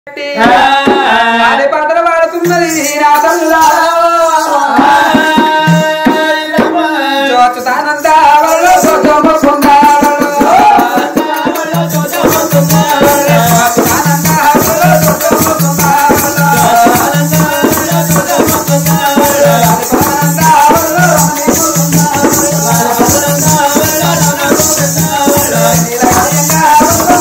నాది పాటలు పాడుతున్నది నా తల్లా జోచుతానంద వల్లో సోజోమ పొందావలో. జోచుతానంద వల్లో సోజోమ పొందావలో. జోచుతానంద వల్లో రమణి పొందావలో. నీలగాయంగా వల్లో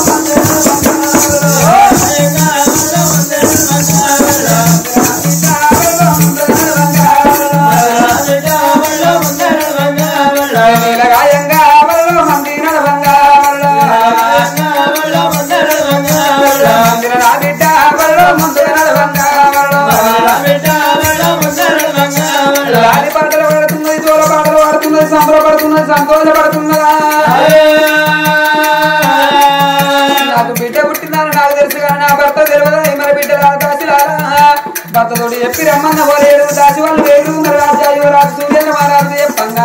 నీలగాయంగా వల్లో మంది నడవంగా వల్లో. మందిర నా బిడ్డ వల్లో ముందు నడవంగా వల్లో. లాలి పాటలు పాడుతున్నది జోల పాటలు పాడుతున్నది సంబరపడుతున్నది సంతోషపడుతున్నదా నాకు బిడ్డ పుట్టిందని నాకు తెలుసు కానీ నా భర్త తెలియదు మరి బిడ్డ దాసిలారా భర్తతోటి చెప్పి రమ్మన్న పోలేడు దాసి వాళ్ళు వేరు మరి రాజాయో రాజు సూర్యన మహారాజు చెప్పంగా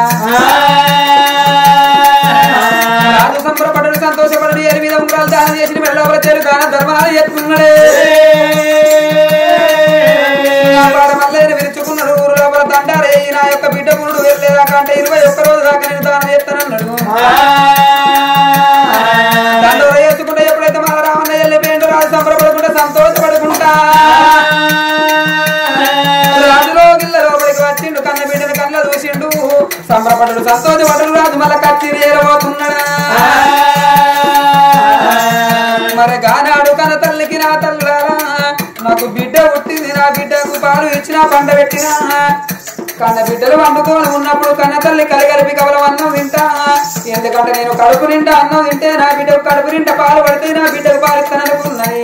రాజు సంబరపడడు సంతోషపడడు ఏరి మీద ఉంగరాలు దానం చేసిన మెడలోపల చేరు దాన ధర్మాలు ఎత్తుకున్నాడే మల్లేని విరుచుకున్నాడు ఊరు లోపల తండారే నా యొక్క బిడ్డ గురుడు వెళ్ళేదాకా అంటే ఇరవై ఒక్క రోజు దాకా నేను దానం చేస్తానన్నాడు దండోర వేసుకుంటే ఎప్పుడైతే మన రామన్న వెళ్ళిపోయిందో రాజు సంబరపడకుండా సంతోషపడుకుంటా రాజులో గిల్ల లోపలికి వచ్చిండు కన్న బిడ్డను కళ్ళ చూసిండు సంబరపడు సంతోషపడడు రాజు మళ్ళా కత్తి ఏరబోతున్నాడా మరి గానాడు కన తల్లికి నా తల్లారా నాకు బిడ్డ పుట్టింది నా బిడ్డకు పాలు ఇచ్చిన పండ పెట్టినా కన్న బిడ్డలు వండుకొని ఉన్నప్పుడు కన్న తల్లి కలిగలిపి కవలం అన్నం తింటా ఎందుకంటే నేను కడుపు నిండా అన్నం తింటే నా బిడ్డకు కడుపు నిండా పాలు పడితే నా బిడ్డకు పాలు ఇస్తాననుకున్నది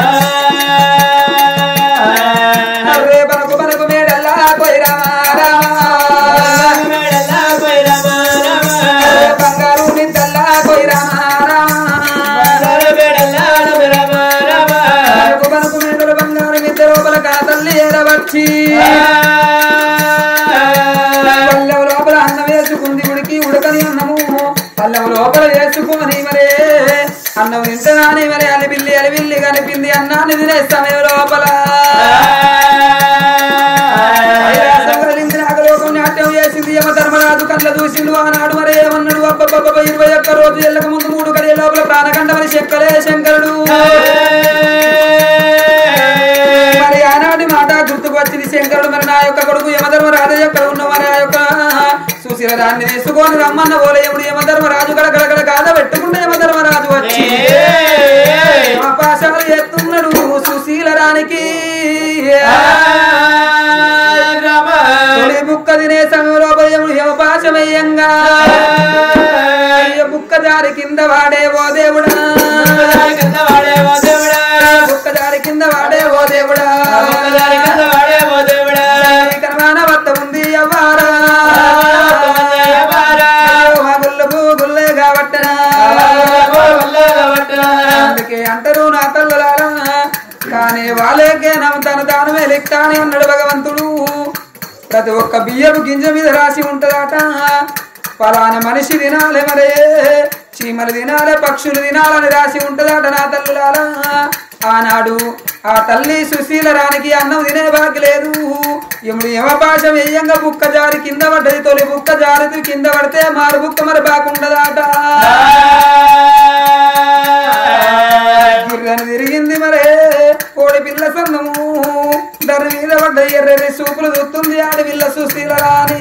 రేపనకు మనకు మేడల్లా పోయి రామా రామా బంగారు నిద్దల్లా పోయి రామా రామా మనకు మనకు మేడలు బంగారు మిద్ద లోపల కా తల్లి ఏడవచ్చి పల్లెం లోపల అన్నం వేసుకుంది ఉడికి ఉడకని అన్నము పల్లెం లోపల వేసుకొని మరే అన్నం తింటనాని మరి అలిబిల్లి అలిబిల్లి కనిపింది అన్నాన్ని తినే సమయం లోపల కైలాసం కలిగింది నాగలోకం నాట్యం చేసింది యమ ధర్మరాజు కళ్ళ చూసిండు ఆనాడు మరి ఏమన్నాడు అబ్బబ్బబ్బ ఇరవై ఒక్క రోజు ఎల్లక ముందు మూడు గడియ లోపల ప్రాణకండమని శంకరే శంకరుడు మరి ఆనాటి మాట గుర్తుకు వచ్చింది శంకరుడు మరి నా యొక్క కొడుకు యమధర్మరాజు ఎక్కడ ఉన్న మరి ఆ యొక్క సుశీల దాన్ని తీసుకొని రమ్మన్న ఓలయముడు యమధర్మరాజు గడగడగడ కాద పెట్టుకున్న యమధర్మరాజు వచ్చి పాశాలు ఎత్తున్నాడు సుశీల రానికి తొలి బుక్క తినే సమయంలో భయముడు యమపాశమయ్యంగా అయ్య బుక్క జారి కింద వాడే ఓ దేవుడా బుక్క జారి కింద వాడే ఓ దేవుడా కర్మాన వత్త ఉంది అవ్వారా మా గుళ్ళకు గుల్లే కాబట్టనా అందుకే అంటారు నా తల్లులారా కానీ వాళ్ళకే నమ్ముతాను దానమే లెక్క అని అన్నాడు భగవంతుడు ప్రతి ఒక్క బియ్యపు గింజ మీద రాసి ఉంటదట ఫలానా మనిషి తినాలి మరే చీమలు తినాలి పక్షులు తినాలని రాసి ఉంటదట నా తల్లులారా ఆనాడు ఆ తల్లి సుశీల రానికి అన్నం తినే బాకి లేదు ఎముడు యమపాశం వెయ్యంగా బుక్క జారి కింద పడ్డది తొలి బుక్క జారి కింద పడితే మారు బుక్క మరి బాగుండదాట గిర్రని తిరిగింది మరే కోడి పిల్ల సన్నము దాని మీద పడ్డ ఎర్రెర్రి సూపులు దుత్తుంది ఆడి పిల్ల సుశీల రాని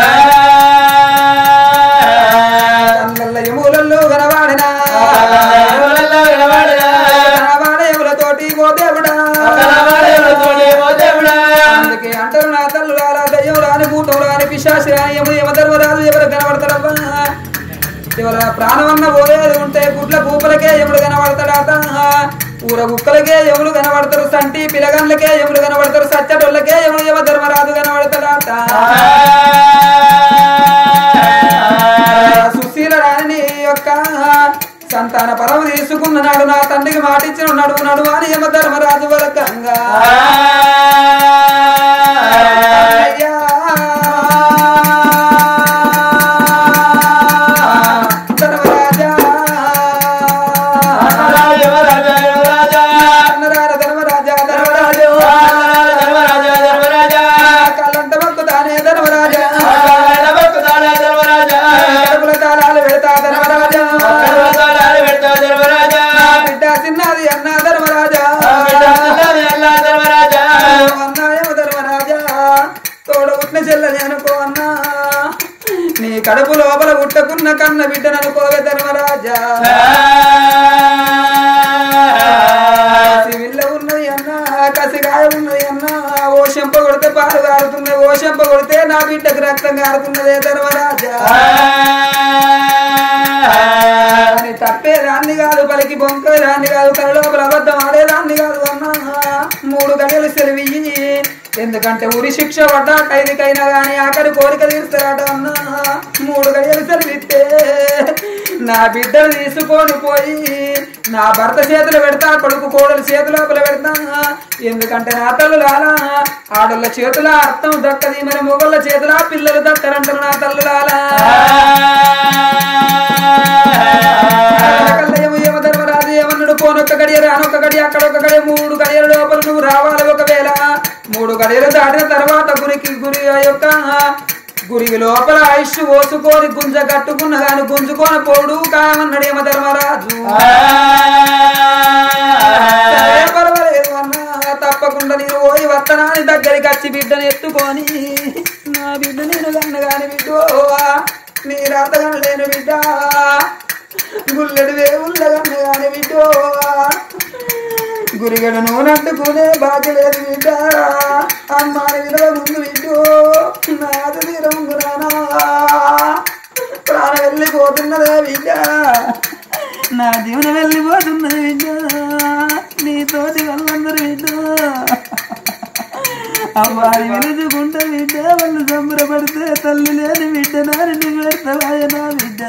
కళ్ళల్ల ఎములల్లో కనవాడినా కనవాడ ఎములతోటి ఓ దేవుడా అందుకే అంటారు నా తల్లు రాలా దయ్యం రాని భూతం రాని పిశాసి రాని యము యమధర్మరాజు ఎవరు కనబడతారవ్వా ఎవర ప్రాణమన్న పోయేది ఉంటే గుడ్ల పూపలకే ఎముడు కనబడతాడట ఊర గుక్కలకే ఎములు కనబడతారు సంటి పిలగన్లకే ఎములు కనబడతారు సచ్చటోళ్ళకే ఎముడు యమ ధర్మరాజు కనబడతాడట సుశీల రాణి యొక్క సంతాన పరము తీసుకున్న నాడు నా తండ్రికి మాటిచ్చిన నడువు నడువు అని యమ ధర్మరాజు వరకంగా అయ్యా. ధర్మరాజా. ధర్మరాజా కడుపు లోపల పుట్టకున్న కన్న బిడ్డననుకోవే ధర్మరాజా సివిల్ల ఉన్నది అన్నా కసిగాయ ఉన్నది అన్నా ఓ చెంప కొడితే పాలు కారుతున్నాయి ఓ చెంప కొడితే నా బిడ్డకు రక్తం కారుతున్నదే ధర్మరాజా అని తప్పే రాన్ని కాదు పలికి బొంకే రాన్ని కాదు కల లోపల అబద్ధం ఆడే రాన్ని కాదు అన్నా మూడు గడియలు సెలవియ్యి ఎందుకంటే ఉరి శిక్ష పడ్డా ఖైదీకైనా గాని ఆఖరి కోరిక తీస్తారట అన్నా మూడు గడియలు సెలవిస్తే నా బిడ్డలు తీసుకొని పోయి నా భర్త చేతులు పెడతా కొడుకు కోడలు చేతుల లోపల పెడతా ఎందుకంటే నా తల్లు లాలా ఆడోళ్ళ చేతుల అర్థం దక్కది మరి మొగళ్ళ చేతుల పిల్లలు దక్కరంటారు నా తల్లు లాలా కల్లయ్యము యమధర్మరాజు ఏమన్నాడు పోనొక్క గడియ రానొక్క గడియ అక్కడ ఒక గడియ మూడు గడియల లోపల నువ్వు రావాలి ఒకవేళ మూడు గడియలు దాటిన తర్వాత గురికి గురి యొక్క గురి లోపల ఆయుష్ ఓసుకొని గుంజ కట్టుకున్న గాని గుంజుకొని పోడు కాయమన్నాడు యమధర్మరాజు సరే, పర్వాలేదు అన్నా తప్పకుండా నేను పోయి వత్తనాని దగ్గరికి వచ్చి బిడ్డని ఎత్తుకొని నా బిడ్డ నేను కన్నగాని బిడ్డ నీ రాతగా లేను బిడ్డ గుల్లెడు వేవుల్ల కన్నగాని బిడ్డ గురిగడు నూనట్టుకునే బాధ్య లేదు బిడ్డ అమ్మాని విలువ ముందు బిడ్డ నాది తీరముందు రానా ప్రాణ వెళ్ళిపోతున్నదే బిడ్డ నా జీవనం వెళ్ళిపోతున్నది బిడ్డ నీతోటి వాళ్ళందరూ బిడ్డ అమ్మాని విలుచుకుంటే బిడ్డ వాళ్ళు సంబరపడితే తల్లి లేని బిడ్డ నాని పెడతావాయ నా బిడ్డ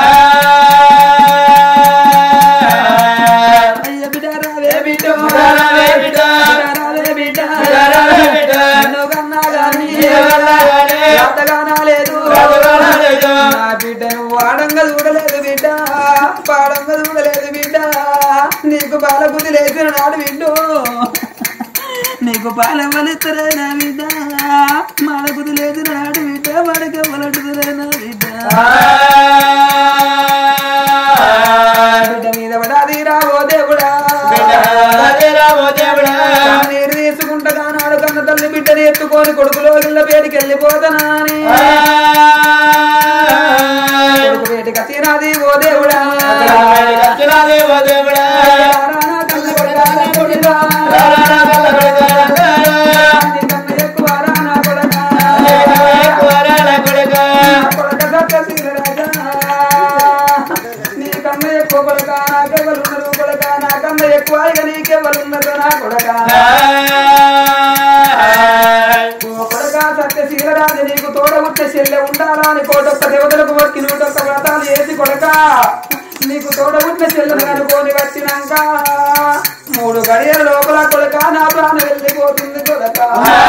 అయ్య బిడ్డ రావే బిడ్డ రావే బిడ్డ. రావే బిడ్డ రావే బిడ్డ. నిన్ను కన్నా గాని కన్నా గాని రాతగానా లేదు రాతగానా లేదు. నా బిడ్డను వాడంగా చూడలేదు బిడ్డ పాడంగా చూడలేదు బిడ్డ నీకు బాల బుద్ధి లేచిన నాడు బిడ్డు నీకు పాలెవ్వలిద్దరే నా బిడ్డ మాడ బుద్ధి లేదు నాడు బిడ్డ వాడికెవ్వలట్టుదలే నా బిడ్డ బిడ్డ మీద పడాది రావో దేవుడా నీరు తీసుకుంటా నాడు కన్న తల్లి బిడ్డని ఎత్తుకొని కొడుకులో ఇళ్ళ పేరుకి వెళ్ళిపోతానా అని కొడుకు వేటికి వచ్చినది ఓ దేవుడా రానా కన్న కొడుకా, నా కొడుకా. నీ కన్న ఎక్కువ రానా కొడుకా. నా కొడుక సత్యశీల రాజా. నీ కన్న ఎక్కువ కొడుక నాకెవరున్నారు కొడుక నా కన్న ఎక్కువ ఇక నీకెవరున్నారు నా కొడుక ఓ కొడుక సత్యశీల రాజు నీకు తోడ ఉంటే చెల్లె ఉండాలా అని కోటొక్క దేవతలకు వచ్చి నూటొక్క వ్రతాలు చేసి కొడక నీకు తోడ ఉంటే చెల్లెను కనుకొని వచ్చినాక మూడు గడియల లోపల కొడక నా ప్రాణం వెళ్ళిపోతుంది కొడక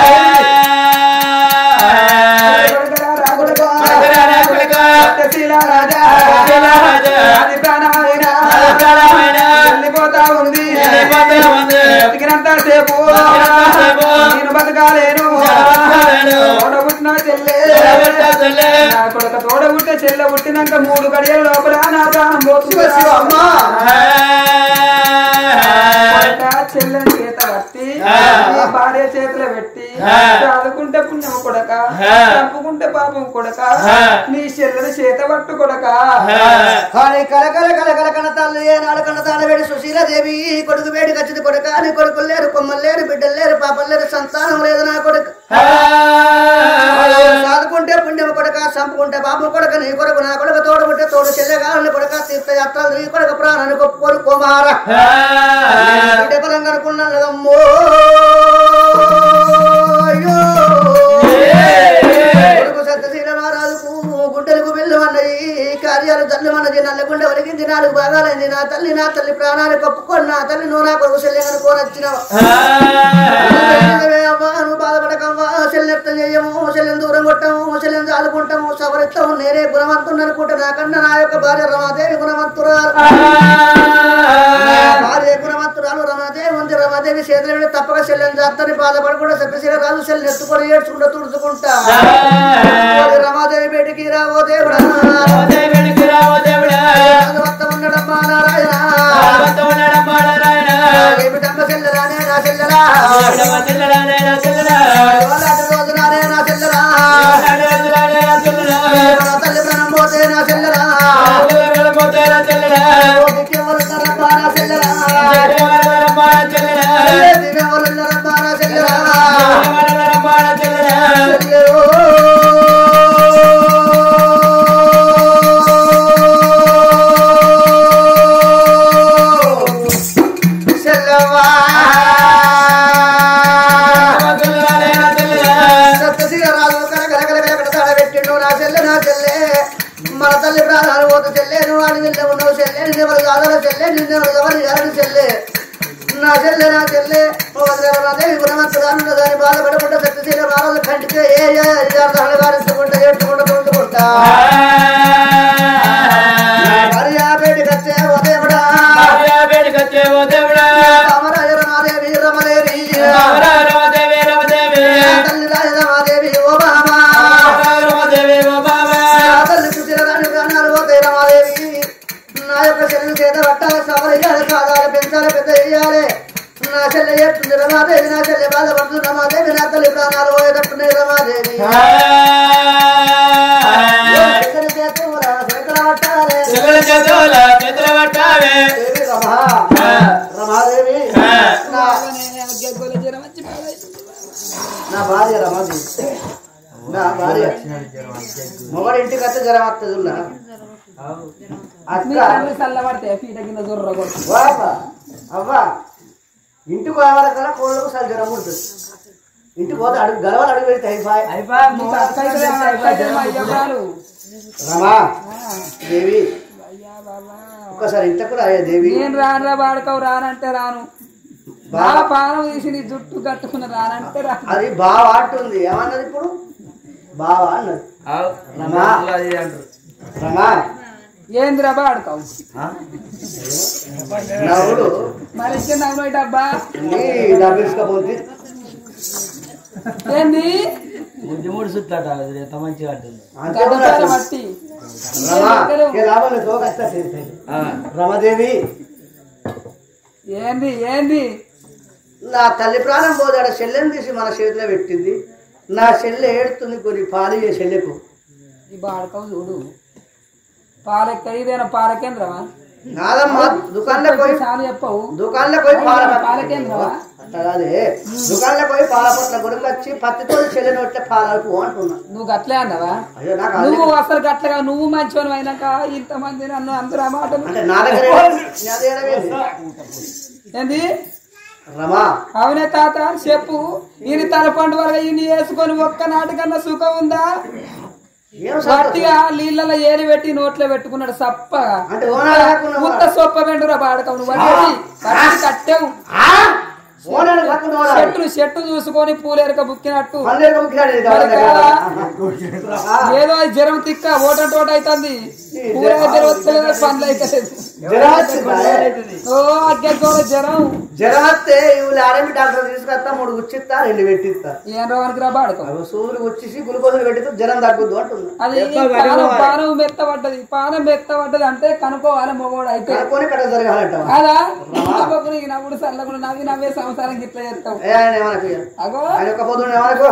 కొడకరా రా కొడక. కొడకరా రా కొడక. సత్యశీల రాజా సత్యశీల రాజా. అది ప్రాణమైన అది ప్రాణమైన వెళ్ళిపోతా ఉంది వెళ్ళిపోతా ఉంది. బతికినంత సేపు బతికినంత సేపు నేను బతకాలేను బతకాలేను. తోడబుట్టిన చెల్లె తోడబుట్టిన చెల్లె. నా కొడుక తోడబుట్టే చెల్లె పుట్టినాక మూడు గడియల లోపల నా ప్రాణం పోతుంది అమ్మా కొడుక చెల్లెని చేత పట్టి ఆ. నీ భార్య చేతిలో పెట్టి ఆ. చదువుకుంటే పుణ్యం కొడక ఆ. చంపుకుంటే పాపం కొడక ఆ. నీ చెల్లెని చేత పట్టు కొడక కానీ కలకల కలకల కన తల్లి ఏనాడు కన్న తాన వేడి సుశీలాదేవి కొడుకు వేడి కచ్చిది కొడుక అని కొడుకులు లేరు కొమ్మలు లేరు బిడ్డలు లేరు పాపలు లేరు సంతానం లేదు నా కొడుకు సాదుకుంటే పుణ్యం కొడక చంపుకుంటే బాబు కొడక నీ కొడుకు నా కొడుకు తోడు పుట్టే తోడు చెల్లెగాలని కొడక తీర్థయాత్రలు నీ కొడుకు ప్రాణాన్ని కొప్పుకోరు కుమార బిడ్డ పరంగా అనుకున్నాను కదమ్మో అయ్యో. కొడుకు సత్యశీల మహారాజుకు గుండెలకు బిల్లుమన్నది కార్యాలు తల్లిమన్నది నల్లగుండె ఒలిగింది నాలుగు భాగాలైంది నా తల్లి నా తల్లి ప్రాణాన్ని కప్పుకొని నా తల్లి నువ్వు నా కొడుకు చెల్లి అనుకోని వచ్చినావు అమ్మా నువ్వు బాధపడకమ్మా చెల్లెత్తం చెయ్యము చెల్లెని దూరం కొట్టము చెల్లెని చాలుకుంటాము సవరిస్తాము నేనే గుణవంతుని అనుకుంటే నాకన్నా నా యొక్క భార్య రమాదేవి గుణవంతురాలు నా భార్య గుణవంతురాలు రమాదేవి ఉంది రమాదేవి చేతులు పెట్టి తప్పక చెల్లెని చేస్తాని బాధపడకుండా సత్యశీల రాజు చెల్లెని ఎత్తుకొని ఏడ్చుకుంటూ తుడుచుకుంటా ఓరి రమాదేవి బయటికి రావో దేవుడా వత్త ఉండడమ్మా నారాయణ ఏమిటమ్మ చెల్లెరానే నా చెల్లెరా ఇవాళ రోజు నానే నా చెల్లెరా నా తల్లి ప్రాణం తల్లి ప్రాణాలు పోత చెల్లే నువ్వు అని వెళ్ళే ఉన్నావు చెల్లే నిన్నెవరు కాదల చెల్లే నిన్నెవరు ఎవరు కాదని చెల్లే నా చెల్లె నా చెల్లె ఓ వదిలేవరాదే గుణవంతురాలు దాని బాధపడకుండా సత్యశీల బాధలు కంటికే ఏ ఏ అధికారులు వారించుకుంటా ఏడ్చుకుంటా పొందుకుంటా భార్య బయటికి వచ్చే ఓ దేవుడా భార్య వేడికొచ్చే ఓ దేవుడా రామరాజ రమాదేవి రమదేవి రామరా రమదేవి రమదేవి తల్లి రాజ రమాదేవి ఓ బామా రామరా రమదేవి ఓ బాబా తల్లి చూసిన రాని ప్రాణాలు పోతాయి రమాదేవి నా యొక్క చెల్లి చేత పట్టాలి సవరయ్యాలి సాగాలి పెంచాలి పెద్ద వేయాలి నా చెల్లె చెప్తుంది రమాదేవి నా చెల్లె బాధపడుతుంది రమాదేవి నా తల్లి ప్రాణాలు పోయేటట్టున్నాయి రమాదేవి శంకర చేతుల శంకర పట్టాలి శివుల చేతుల చేతుల పట్టావే దేవి రమా రమాదేవి నా నా భార్య రమాదేవి నా భార్య మొగడు ఇంటికి వస్తే జ్వరం వస్తుంది ఉన్నా మీ అక్క కళ్ళు చల్లబడితే పీట కింద దొర్ర కొడుతుంది వాపా అవ్వా ఇంటికి పోవాలకల్లా కోళ్ళకు సరి జ్వరం ఉంటుంది ఇంటికి పోతే అడుగు గలవాలు అడుగు పెడితే అయిపోయి నీకు అక్క అయితే ఆ అక్క అయితే మా అయ్యగారు. రమా దేవి అయ్యా బాబా. ఒక్కసారి ఇంతకు రాయే దేవి నేను రానురా వాడుకోవు రానంటే రాను బా బాగా పానం తీసి నీ జుట్టు కట్టుకున్న రానంటే రాను అది బాగా అంటుంది ఏమన్నది ఇప్పుడు బావా అన్నది రమా రమా ఏందిరా వాడుకోవు నవ్వుడు మరి ఇచ్చిన నవ్వు డబ్బా నీ డబ్బిసుకోపోతే ఏంది మూడు సుట్లట అది ఎంత మంచిగా అంటుంది అంతే గడ్డపార ఉన్నట్టు. మట్టి రమా ఏ లాభం లేదు, తోకస్తా చేస్తే. రమాదేవి ఏంది ఏంది నా తల్లి ప్రాణం పోదాడ చెల్లెని తీసి మన చేతిలో పెట్టింది నా చెల్లె ఏడుతుంది కొన్ని పాలు ఏ చెల్లెకు ఈ బాడకవు చూడు పాలెక్క ఇదేనా పాలకేంద్రమా కాదమ్మా దుకాణంలో పోయి చాలు చెప్పవు దుకాణంలో పోయి పాల పాలకేంద్రమా అట్లా కాదే దుకాణంలో పోయి పాల పొట్ల కొనుకొచ్చి పత్తితో చెల్లె నోట్లే పాలకు అంటున్నా నువ్వు గట్లే అన్నావా అయ్యో నాకు నువ్వు అందుకే- అసలు గట్లగా నువ్వు మంచివని అయినాక ఇంతమంది నన్ను అందరూ ఆ మాటలు అంటే నా దగ్గర ఏ- నా దగ్గర ఏది? ఏంది రమా అవునే తాత చెప్పు ఈయన తల పండు వరకు ఈయన వేసుకొని ఒక్క నాటికన్నా సుఖం ఉందా ఏం సంగతి? గట్టిగా నీళ్ళలో ఏరి పెట్టి నోట్లో పెట్టుకున్నాడు సప్పగా అంటే ఓనా లేకున్నా ముత్త సొప్ప వెండురా బాడకం నువ్వు వచ్చేసి పట్టి కట్టావు ఆ? ఓనాడు పక్కన ఓనాడు. చెట్టు చెట్టు చూసుకొని పూలేరక బుక్కినట్టు పల్లెలు కొనుక్కినాడు ఇది మరి ఎవరి దగ్గర? కాదా? ఆ, ఏదో ఈ జ్వరం తిక్క ఓట తోట అవుతుంది పూల జ్వరం వస్తలేదు పండ్లు అయితే జ్వరం వచ్చిందా? ఓ అగ్గెక్కో జ్వరం జ్వరం వస్తే ఇవి ఆర్ఎంపీ డాక్టర్ తీసుకొస్తా మూడు గుచ్చిస్తా రెండు పెట్టిస్తా ఏం రోగానికి రా బాడకం అవి సూదులు వచ్చేసి గ్లూకోజులు పెట్టితే జ్వరం తగ్గుద్దు అంటున్నా అది పానం పానం మెత్తబడ్డది పానం మెత్తబడ్డది అంటే కనుక్కోవాలి మొగోడు అయితే కనుక్కొని కట్ట జరగాలంట కాదా నవ్వకు నీకు నవ్వుడు సల్లకుండా నవ్వి నవ్వే సంసారం గిట్ల చేస్తావు ఏ ఆయన ఏమనకు ఇక. అగో ఆయన ఒక్క పొద్దున్న ఏమనకు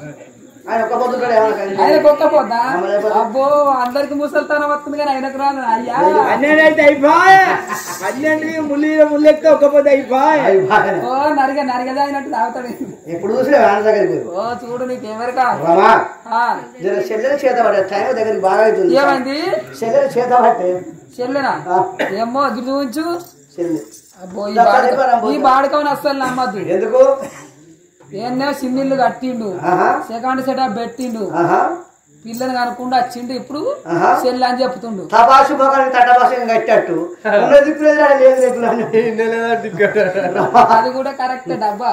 ఆయన ఒక్క పొద్దున్నాడు ఏమనకు ఆయన కొక్కపోద్దా అమలైపోతా. అబ్బో అందరికి ముసల్తనం వస్తుంది కానీ ఆయనకు రాదు అయ్యా పన్నెండు అయితే అయిపోయా పన్నెండు ముల్లి ముల్లెక్కితే ఒక్కపోతే అయిపోయా అయ్యి బాగా. ఓ నరిగ నరిగదా అయినట్టు తాగుతాడు ఎప్పుడు చూసినా ఆయన దగ్గరికి పోయి ఓ చూడు నీకెవరికా రమా ఆ, జర చెల్లెలు చేత పడే టైం దగ్గరికి బాగా అవుతుంది ఏమైంది చెల్లెలు చేత పట్టే చెల్లెనా ఆ, ఏమో అది చూపించు చెల్లి అబ్బో ఈ బాడక ఈ బాడకం అస్సలు నమ్మద్దు ఎందుకు ఏమో సిమ్మిళ్ళు కట్టిండు ఆహా సెకండ్ సెటప్ పెట్టిండు ఆహా పిల్లని కనుక్కుండా వచ్చిండు ఇప్పుడు ఆహా. చెల్లి అని చెప్తుండు తపాసు మొగానికి తటపాసు కట్టట్టు ఉన్న దిక్కులేదు ఆడ లేదు దిక్కులు అది కూడా కరెక్ట్ డబ్బా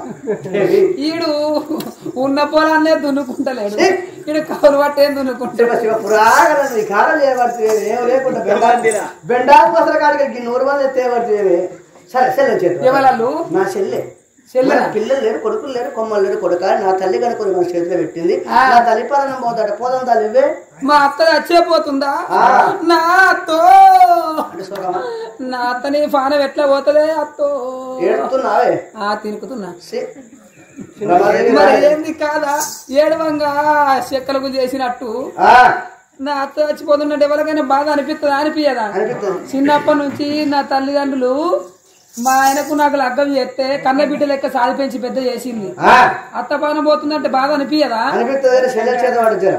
ఈడు ఉన్న పొలాన్నే దున్నుకుంటలేడు ఈడు కౌలు పట్టేం దున్నుకుంటాడు శివ శివ పురాగరని కారం చేయబడుతుంది ఏం లేకుండా బెండా బెండాకు అసలు కాడికి నూరు మంది తేబడుతుంది సరే చెల్లె చేతి ఎవరు నా చెల్లె చెల్లెనా? మన పిల్లలు లేరు కొడుకులు లేరు కొమ్మలు లేరు కొడుక నా తల్లి కనుకొని మన చేతిలో పెట్టింది ఆ. నా తల్లి పాలన పోతాడు పోదాం తల్లి ఇవ్వే మా అత్త చచ్చిపోతుందా ఆ. నా అత్తో అంటే సుఖమా నా అత్తని పానం ఎట్లా పోతలే అత్తో ఏడుతున్నావే ఆ తినుకుతున్నా సి. రమాదేవి మరి రాలే. ఏంది కాదా ఏడవంగా చెక్కలకు చేసినట్టు ఆ, నా అత్త చచ్చిపోతున్నట్టు ఎవరికైనా బాధ అనిపిస్తుందా అనిపించదా అనిపిస్తుంది చిన్నప్పటి నుంచి నా తల్లిదండ్రులు మా ఆయనకు నాకు లగ్గం చేస్తే కన్న బిడ్డ లెక్క సాది పెంచి పెద్ద చేసింది ఆ, అత్త పానం పోతుందంటే బాధ అనిపించదా అనిపిస్తుంది కానీ చెల్లె చేత పడు జర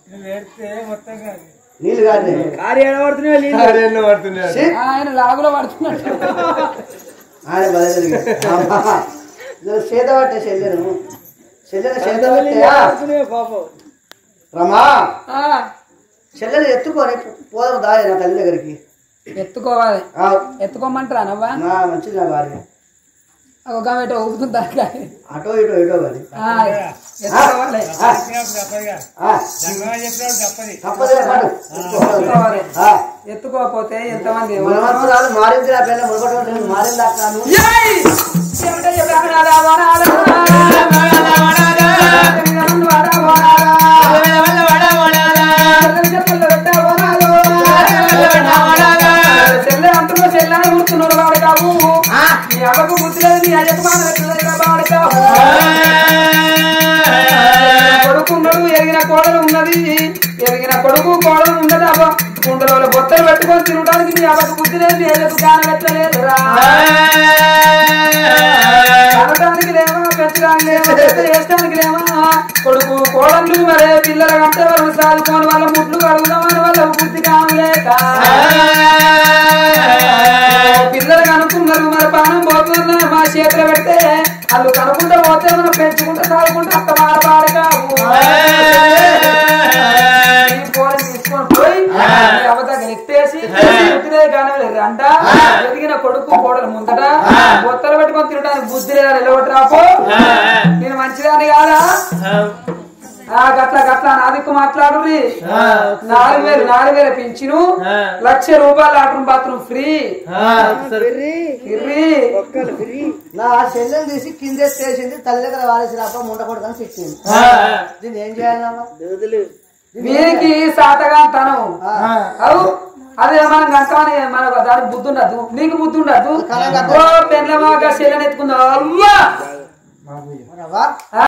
నీళ్ళు కాదు కారు ఏడబడుతున్నాయి సి. ఆయన లాగులో పడుతున్నట్టు ఆయన బయలుదేరి చేత పట్టే చెల్లెను చెల్లెను చేత పట్టే పాపం రమా ఆ, చెల్లెలు ఎత్తుకొని పోదాం దారి నా తల్లి దగ్గరికి ఎత్తుకోవాలి ఆ, ఎత్తుకోమంటారా నవ్వా నా మంచిది నా భార్య ఒక గమేట ఊపుతుందా అటో ఇటో ఇటో కానీ ఎత్తుకోవాలి ఆ, తప్పదులే పాటు. ఎత్తుకోవాలి ఆ, ఎత్తుకోకపోతే ఎంతమంది గుణవంతురాలు మారింది నా పిల్ల మునగొట్టడం నేను మారింది అన్నాను ఏయ్! ఏమిటో చెప్పాను నాదా, వనాదా? తెలంగాణ వాడా, వనాదా? తెలంగాణ పిల్ల పెట్టా, వనాలో? చెల్లె అంటున్నా చెల్లె అని ఊరుకున్నాడు వాడు కావు నీ అవ్వకు బుద్ధి లేదు నీ అయ్యకు మాట పెట్టలేదు వాడు కావు కొడుకున్నాడు ఎరిగిన కోడలు ఉన్నది ఎరిగిన కొడుకు కోడలు ఉన్నది అవ్వ కుండలో బొత్తలు పెట్టుకొని తినడానికి నీ అవ్వకు బుద్ధి లేదు నీ అయ్యకు దానం పెట్టలేదురా కనడానికి లేమా పెంచడానికి లేమా పెద్ద చేసడానికి లేమా కొడుకు కోడళ్ళు మరే పిల్లల కంటే వాళ్ళు సాదుకొని వాళ్ళ ముట్లు కడుగుదామని వాళ్ళ బుద్ధి కావలేక పిల్లలు కనుక్కున్నారు మరి పానం పోతున్నా మా చేతిలో పెడితే వాళ్ళు కనుక్కుంటూ పోతే మనం పెంచుకుంటూ సాదుకుంటూ అత్త వాడవాడు కావు ఈ పోరని తీసుకొని పోయి అవతల ఎత్తేసి బుద్ధిరే కానలేదు అంట ఎదిగిన కొడుకు కోడలు ముందట బొత్తలు పెట్టుకొని తినడానికి బుద్ధి లేదా నిలబట్టి రాపో నేను మంచిదాన్ని కాదా ఆ గట్ల గట్ల నాదిక్కు మాట్లాడు నాలుగు వేలు నాలుగు వేల పింఛను లక్ష రూపాయలు లాట్రూమ్ బాత్రూమ్ ఫ్రీ ఫ్రీ నా చెల్లెని తీసి కిందేసేసింది తల్లి దగ్గర వారేసి అప్ప ముండకూడదని చెప్పింది దీన్ని ఏం చేయాలన్నా వీరికి సాతగా తనం అవు అదే మనం గంటని మన దానికి బుద్ధి ఉండదు నీకు బుద్ధి ఉండదు ఓ పెండ్లమాగా శీలని ఎత్తుకుందాం అవ్వా మనవా